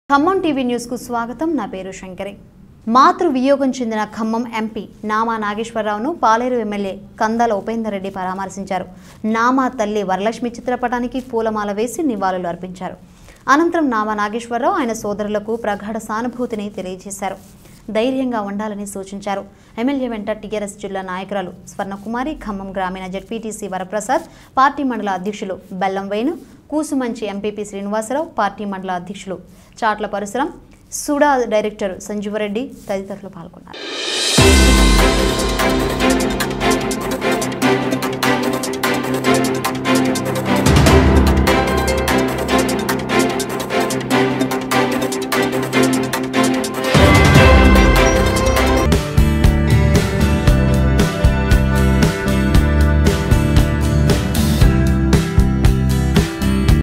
Khammam TV న్యూస్కు స్వాగతం నా పేరు శంకరి మాతృ వియోగం చెందిన ఖమ్మం ఎంపీ నామా నాగేశ్వరరావును పాలేరు ఎమ్మెల్యే కందాల ఉపేందర్ రెడ్డి పరామర్శించారు నామా తల్లి వరలక్ష్మి చిత్రపటానికి పూలమాల వేసి నివాళులు అర్పించారు అనంతరం నామా నాగేశ్వరరావు ఆయన సోదరులకు ప్రగాఢ సానుభూతిని తెలియజేశారు ధైర్యంగా ఉండాలని సూచించారు ఎమ్మెల్యే వెంట టీఆర్ఎస్ జిల్లా నాయకురాలు స్వర్ణకుమారి ఖమ్మం గ్రామీణ జడ్పీటీసీ వరప్రసాద్ పార్టీ మండల అధ్యక్షులు బెల్లం వేణు కూసుమంచి ఎంపీపీ శ్రీనివాసరావు పార్టీ మండల అధ్యక్షులు చాట్ల పరశురం సుడా డైరెక్టర్ సంజీవరెడ్డి తదితరులు పాల్గొన్నారు